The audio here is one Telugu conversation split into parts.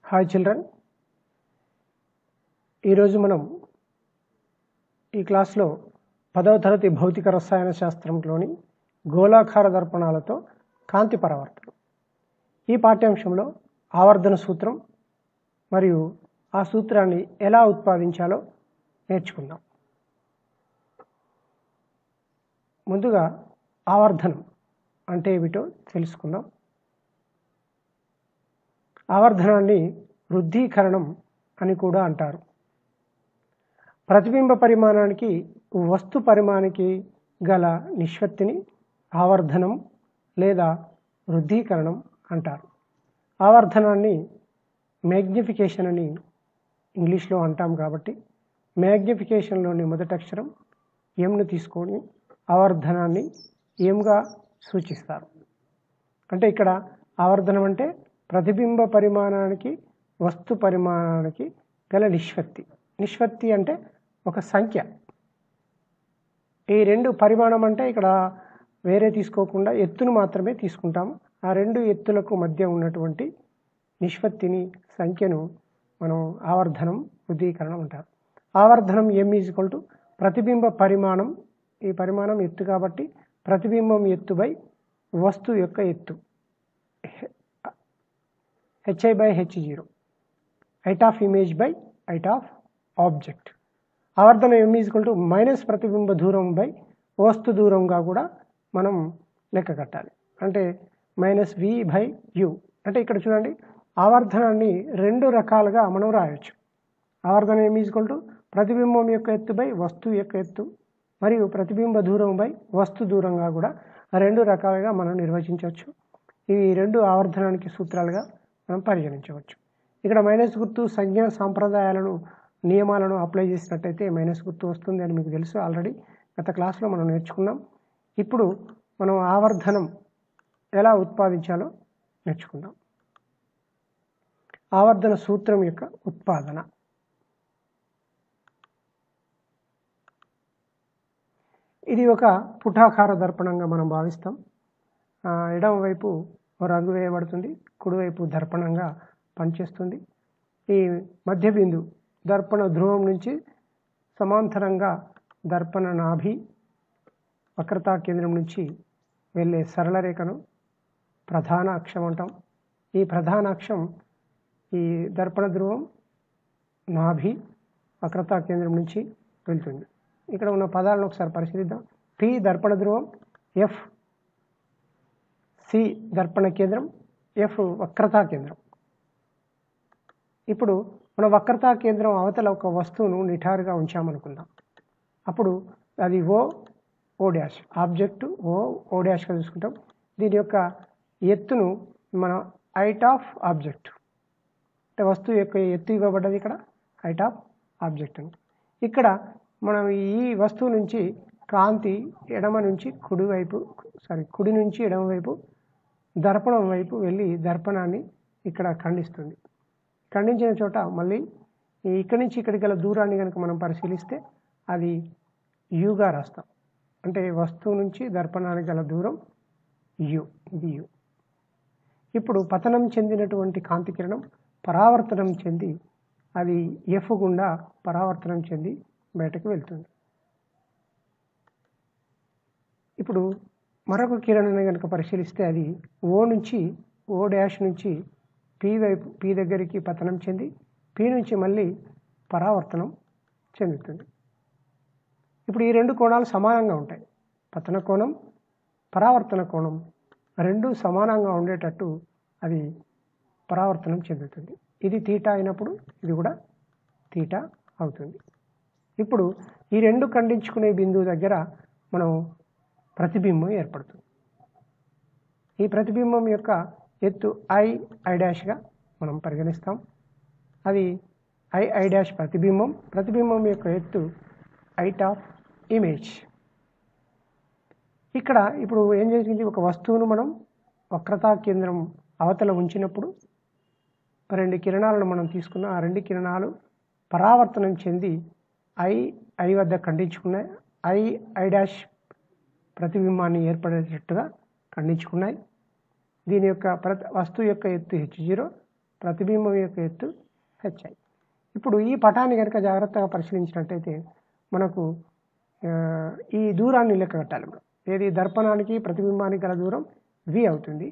హాయ్ చిల్డ్రన్ ఈరోజు మనం ఈ క్లాస్లో పదవ తరగతి భౌతిక రసాయన శాస్త్రంలోని గోళాకార దర్పణాలతో కాంతి పరావర్తనం ఈ పాఠ్యాంశంలో ఆవర్ధన సూత్రం మరియు ఆ సూత్రాన్ని ఎలా ఉత్పాదించాలో నేర్చుకుందాం ముందుగా ఆవర్ధనం అంటే ఏమిటో తెలుసుకుందాం ఆవర్ధనాన్ని వృద్ధీకరణం అని కూడా అంటారు ప్రతిబింబ పరిమాణానికి వస్తు పరిమాణానికి గల నిష్పత్తిని ఆవర్ధనం లేదా వృద్ధీకరణం అంటారు ఆవర్ధనాన్ని మ్యాగ్నిఫికేషన్ అని ఇంగ్లీష్లో అంటాం కాబట్టి మ్యాగ్నిఫికేషన్లోని మొదటి అక్షరం ఎంను తీసుకొని ఆవర్ధనాన్ని ఎంగా సూచిస్తారు అంటే ఇక్కడ ఆవర్ధనం అంటే ప్రతిబింబ పరిమాణానికి వస్తు పరిమాణానికి గల నిష్పత్తి నిష్పత్తి అంటే ఒక సంఖ్య ఈ రెండు పరిమాణం అంటే ఇక్కడ వేరే తీసుకోకుండా ఎత్తును మాత్రమే తీసుకుంటాము ఆ రెండు ఎత్తులకు మధ్య ఉన్నటువంటి నిష్పత్తిని సంఖ్యను మనం ఆవర్ధనం వృద్ధీకరణం అంటారు ఆవర్ధనం ఎం ఈజ్ ఈక్వల్ టు ప్రతిబింబ పరిమాణం ఈ పరిమాణం ఎత్తు కాబట్టి ప్రతిబింబం ఎత్తు బై వస్తువు యొక్క ఎత్తు H I by H zero height of image by height of object ఆవర్ధన ఎం ఈజ్వల్ టు మైనస్ ప్రతిబింబ దూరం బై వస్తు దూరంగా కూడా మనం లెక్క కట్టాలి అంటే మైనస్ వి బై యు అంటే ఇక్కడ చూడండి ఆవర్ధనాన్ని రెండు రకాలుగా మనం రాయొచ్చు ఆవర్ధన ఎం ఈజ్వల్ టు ప్రతిబింబం యొక్క ఎత్తు బై వస్తువు యొక్క ఎత్తు మరియు ప్రతిబింబ దూరం బై వస్తు దూరంగా కూడా రెండు రకాలుగా మనం నిర్వచించవచ్చు ఇవి రెండు ఆవర్ధనానికి సూత్రాలుగా మనం పరిగణించవచ్చు ఇక్కడ మైనస్ గుర్తు సంజ్ఞా సాంప్రదాయాలను నియమాలను అప్లై చేసినట్టయితే మైనస్ గుర్తు వస్తుంది అని మీకు తెలుసు ఆల్రెడీ గత క్లాస్లో మనం నేర్చుకున్నాం ఇప్పుడు మనం ఆవర్ధనం ఎలా ఉత్పాదించాలో నేర్చుకుందాం ఆవర్ధన సూత్రం యొక్క ఉత్పాదన ఇది ఒక పుటాకార దర్పణంగా మనం భావిస్తాం ఎడమ వైపు రంగు వేయబడుతుంది కుడివైపు దర్పణంగా పనిచేస్తుంది ఈ మధ్య బిందు దర్పణ ధ్రువం నుంచి సమాంతరంగా దర్పణ నాభి వక్రతా కేంద్రం నుంచి వెళ్ళే సరళ రేఖను ప్రధాన అక్షం అంటాం ఈ ప్రధాన అక్షం ఈ దర్పణ ధ్రువం నాభి వక్రతా కేంద్రం నుంచి వెళ్తుంది ఇక్కడ ఉన్న పదాలను ఒకసారి పరిశీలిద్దాం పి దర్పణ ధ్రువం ఎఫ్ సి దర్పణ కేంద్రం ఎఫ్ వక్రతా కేంద్రం ఇప్పుడు మన వక్రతా కేంద్రం అవతల ఒక వస్తువును నిఠారుగా ఉంచామనుకుందాం అప్పుడు అది ఓ ఓ డాష్ ఆబ్జెక్టు ఓ ఓ డాష్గా చూసుకుంటాం దీని యొక్క ఎత్తును మనం హైట్ ఆఫ్ ఆబ్జెక్ట్ అంటే వస్తువు యొక్క ఎత్తు ఇవ్వబడ్డది ఇక్కడ హైట్ ఆఫ్ ఆబ్జెక్ట్ అని ఇక్కడ మనం ఈ వస్తువు నుంచి కాంతి ఎడమ నుంచి కుడి వైపు సారీ కుడి నుంచి ఎడమ వైపు దర్పణం వైపు వెళ్ళి దర్పణాన్ని ఇక్కడ ఖండిస్తుంది ఖండించిన చోట మళ్ళీ ఇక్కడి నుంచి ఇక్కడికి గల దూరాన్ని కనుక మనం పరిశీలిస్తే అది యుగా రాస్తాం అంటే వస్తువు నుంచి దర్పణానికి గల దూరం యు ఇది యు ఇప్పుడు పతనం చెందినటువంటి కాంతి కిరణం పరావర్తనం చెంది అది ఎఫ్ గుండా పరావర్తనం చెంది బయటకు వెళ్తుంది ఇప్పుడు మరొక కిరణాన్ని కనుక పరిశీలిస్తే అది ఓ నుంచి ఓ డాష్ నుంచి పి వైపు పి దగ్గరికి పతనం చెంది పి నుంచి మళ్ళీ పరావర్తనం చెందుతుంది ఇప్పుడు ఈ రెండు కోణాలు సమానంగా ఉంటాయి పతన కోణం పరావర్తన కోణం రెండు సమానంగా ఉండేటట్టు అది పరావర్తనం చెందుతుంది ఇది తీటా అయినప్పుడు ఇది కూడా తీటా అవుతుంది ఇప్పుడు ఈ రెండు ఖండించుకునే బిందువు దగ్గర మనం ప్రతిబింబం ఏర్పడుతుంది ఈ ప్రతిబింబం యొక్క ఎత్తు ఐ ఐ డాష్గా మనం పరిగణిస్తాం అది ఐ ఐ డాష్ ప్రతిబింబం ప్రతిబింబం యొక్క ఎత్తు హైట్ ఆఫ్ ఇమేజ్ ఇక్కడ ఇప్పుడు ఏం జరిగింది ఒక వస్తువును మనం వక్రతా కేంద్రం అవతల ఉంచినప్పుడు రెండు కిరణాలను మనం తీసుకున్న ఆ రెండు కిరణాలు పరావర్తనం చెంది ఐ ఐ వద్ద ఖండించుకున్నాయి ఐ ఐ డాష్ ప్రతిబింబాన్ని ఏర్పడేటట్టుగా ఖండించుకున్నాయి దీని యొక్క ప్రతి వస్తువు యొక్క ఎత్తు హెచ్ జీరో ప్రతిబింబం యొక్క ఎత్తు హెచ్ఐ ఇప్పుడు ఈ పటాన్ని కనుక జాగ్రత్తగా పరిశీలించినట్టయితే మనకు ఆ, ఈ దూరాన్ని లెక్క కట్టాలి మనం ఏది దర్పణానికి ప్రతిబింబానికి గల దూరం వి అవుతుంది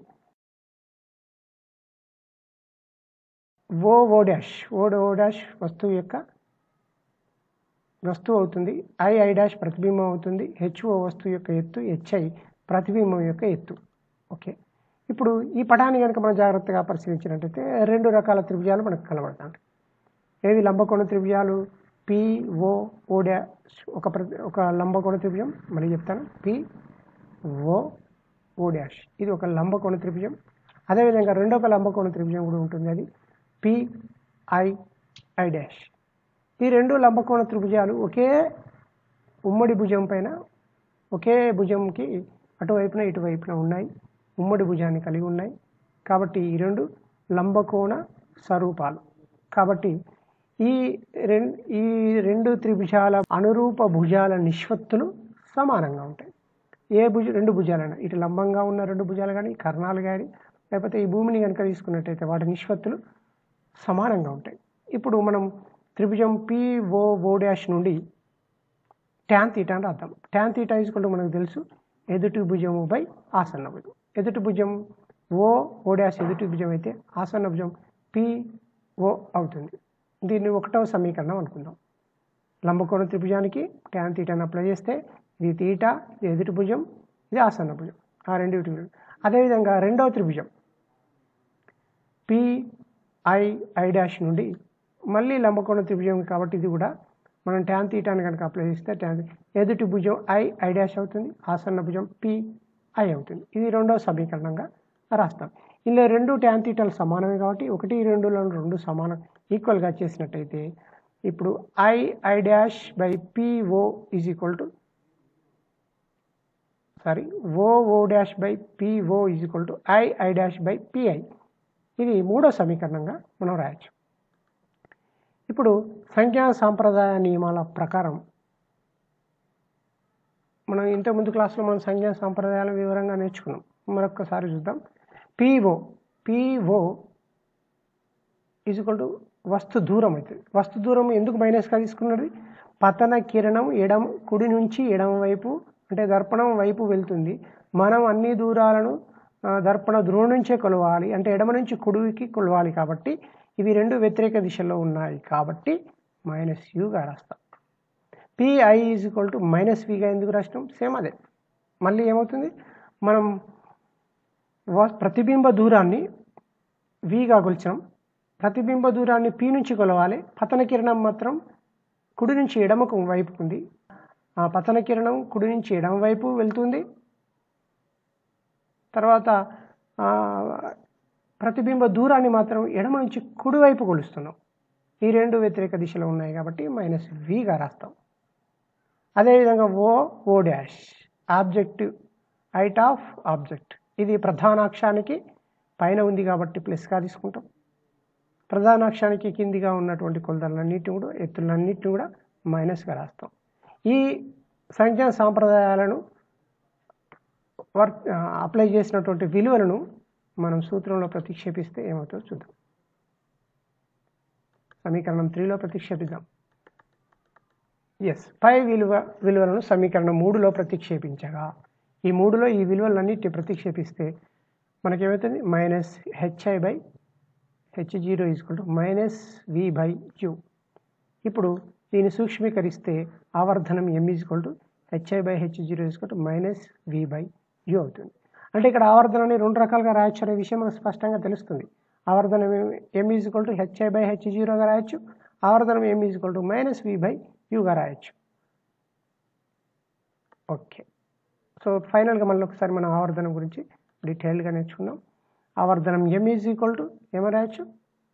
ఓ ఓ డాష్ ఓ ఓ డాష్ వస్తువు యొక్క వస్తువు అవుతుంది ఐ ఐ డాష్ ప్రతిబింబం అవుతుంది హెచ్ఓ వస్తువు యొక్క ఎత్తు హెచ్ఐ ప్రతిబింబం యొక్క ఎత్తు ఓకే ఇప్పుడు ఈ పటాన్ని కనుక మనం జాగ్రత్తగా పరిశీలించినట్టయితే రెండు రకాల త్రిభుజాలు మనకు కనబడతాయి ఏవి లంబకోణ త్రిభుజాలు పి ఓ ఓ డాష్ ఒక ప్రతి ఒక లంబకోణ త్రిభుజం మళ్ళీ చెప్తాను పి ఓ ఓ డాష్ ఇది ఒక లంబకోణ త్రిభుజం అదేవిధంగా రెండొక లంబకోణ త్రిభుజం కూడా ఉంటుంది అది పి ఐ ఐ డాష్ ఈ రెండు లంబకోణ త్రిభుజాలు ఒకే ఉమ్మడి భుజం పైన ఒకే భుజంకి అటువైపున ఇటువైపున ఉన్నాయి ఉమ్మడి భుజాన్ని కలిగి ఉన్నాయి కాబట్టి ఈ రెండు లంబకోణ స్వరూపాలు కాబట్టి ఈ రెండు ఈ రెండు త్రిభుజాల అనురూప భుజాల నిష్పత్తులు సమానంగా ఉంటాయి ఏ భుజ రెండు భుజాలైనా ఇటు లంబంగా ఉన్న రెండు భుజాలు కానీ కర్ణాలు కానీ లేకపోతే ఈ భూమిని కనుక తీసుకున్నట్టయితే వాటి నిష్పత్తులు సమానంగా ఉంటాయి ఇప్పుడు మనం త్రిభుజం పిఓ ఓ డాష్ నుండి ట్యాన్ తీటా అని రాద్దాం ట్యాన్ తీటా ఈజ్వల్ మనకు తెలుసు ఎదుటి భుజము బై ఆసన్న భుజం ఎదుటి భుజం ఓ ఓ డాష్ ఎదుటి భుజం అయితే ఆసన్న భుజం పి ఓ అవుతుంది దీన్ని ఒకటవ సమీకరణం అనుకుందాం లంబకోణ త్రిభుజానికి ట్యాన్ తీటాను అప్లై చేస్తే ఇది తీటా ఇది ఎదుటి భుజం ఇది ఆసన్న భుజం ఆ రెండు అదేవిధంగా రెండవ త్రిభుజం పి ఐ ఐ డాష్ నుండి మళ్ళీ లంబకోణ త్రిభుజం కాబట్టి ఇది కూడా మనం ట్యాన్ తీటాన్ని కనుక అప్లై చేస్తే ట్యాన్ ఎదుటి భుజం ఐ ఐ డాష్ అవుతుంది ఆసన్న భుజం పి ఐ అవుతుంది ఇది రెండవ సమీకరణంగా రాస్తాం ఇందులో రెండు ట్యాన్ తీటాలు సమానమే కాబట్టి ఒకటి రెండులో రెండు సమానం ఈక్వల్గా చేసినట్టయితే ఇప్పుడు I I dash by PO is equal to sorry O O dash by PO is equal to I I dash by PI ఇది మూడో సమీకరణంగా మనం రాయొచ్చు ఇప్పుడు సంఖ్యా సాంప్రదాయ నియమాల ప్రకారం మనం ఇంత ముందు క్లాస్లో మనం సంఖ్యా సాంప్రదాయాల వివరంగా నేర్చుకున్నాం మరొకసారి చూద్దాం పిఓ పిఓ ఈజ్వల్ టు వస్తు దూరం అవుతుంది వస్తు దూరం ఎందుకు మైనస్గా తీసుకున్నది పతన కిరణం ఎడమ కుడి నుంచి ఎడమ వైపు అంటే దర్పణం వైపు వెళ్తుంది మనం అన్ని దూరాలను ఆ, దర్పణ ధ్రువం నుంచే కొలవాలి అంటే ఎడమ నుంచి కుడికి కొలవాలి కాబట్టి ఇవి రెండు వ్యతిరేక దిశలో ఉన్నాయి కాబట్టి మైనస్ యూగా రాస్తాం PI is equal to minus విగా ఎందుకు రాసినాం సేమ్ అదే మళ్ళీ ఏమవుతుంది మనం వ- ప్రతిబింబ దూరాన్ని విగా కొలిచాం ప్రతిబింబ దూరాన్ని పి నుంచి కొలవాలి పతన కిరణం మాత్రం కుడి నుంచి ఎడమకు వైపుకు ఉంది ఆ పతన కిరణం కుడి నుంచి ఎడమ వైపు వెళ్తుంది తర్వాత ఆ, ప్రతిబింబ దూరాన్ని మాత్రం ఎడమ నుంచి కుడివైపు కొలుస్తున్నాం ఈ రెండు వ్యతిరేక దిశలో ఉన్నాయి కాబట్టి మైనస్ విగా రాస్తాం అదేవిధంగా O O dash object height of object ఇది ప్రధానాక్షానికి పైన ఉంది కాబట్టి ప్లస్గా తీసుకుంటాం ప్రధానాక్షానికి కిందిగా ఉన్నటువంటి కొలతలన్నిటిని కూడా ఎత్తులన్నిటిని కూడా మైనస్గా రాస్తాం ఈ సంఖ్యా సాంప్రదాయాలను వర్క్ అప్లై చేసినటువంటి విలువలను మనం సూత్రంలో ప్రతిక్షేపిస్తే ఏమవుతుందో చూద్దాం సమీకరణం త్రీలో ప్రతిక్షేపిద్దాం ఎస్ పై విలువ విలువలను సమీకరణం మూడులో ప్రతిక్షేపించగా ఈ మూడులో ఈ విలువలన్నిటిని ప్రతిక్షేపిస్తే మనకేమవుతుంది minus H I by H zero is equal to minus V by U ఇప్పుడు దీన్ని సూక్ష్మీకరిస్తే ఆవర్ధనం M is equal to H I by H zero is equal to minus V by U అవుతుంది అంటే ఇక్కడ ఆవర్ధనాన్ని రెండు రకాలుగా రాయొచ్చు అనే విషయం మనకు స్పష్టంగా తెలుస్తుంది ఆవర్ధనం M is equal to H I by H జీరోగా రాయొచ్చు ఆవర్ధనం M is equal to minus V by యుగా రాయొచ్చు ఓకే సో ఫైనల్గా మళ్ళీ ఒకసారి మనం ఆవర్ధనం గురించి డీటెయిల్గా నేర్చుకుందాం ఆవర్ధనం ఎం ఈజ్ ఈక్వల్ టు ఏమని రాయొచ్చు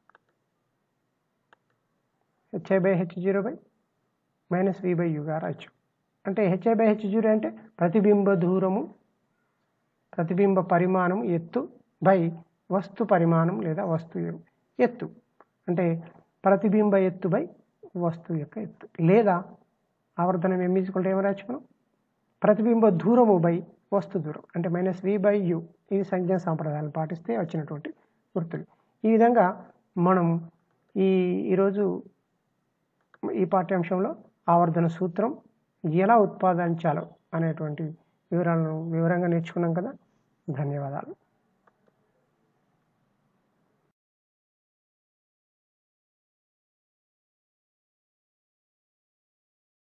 H I by H zero by minus V by యుగా రాయొచ్చు అంటే హెచ్ఐ బై హెచ్ జీరో అంటే ప్రతిబింబ దూరము ప్రతిబింబ పరిమాణం ఎత్తు బై వస్తు పరిమాణం లేదా వస్తు ఎత్తు అంటే ప్రతిబింబ ఎత్తు బై వస్తువు యొక్క ఎత్తు లేదా ఆవర్ధనం ఎం ఈజ్ ఈక్వల్ టు ఏమని రాయొచ్చు మనం ప్రతిబింబ దూరము బై వస్తు దూరం అంటే మైనస్ వి బై యు ఇది సంఖ్యా సాంప్రదాయాలను పాటిస్తే వచ్చినటువంటి గుర్తులు ఈ విధంగా మనం ఈ ఈరోజు ఈ పాఠ్యాంశంలో ఆవర్ధన సూత్రం ఎలా ఉత్పాదించాలో అనేటువంటి వివరాలను వివరంగా నేర్చుకున్నాం కదా ధన్యవాదాలు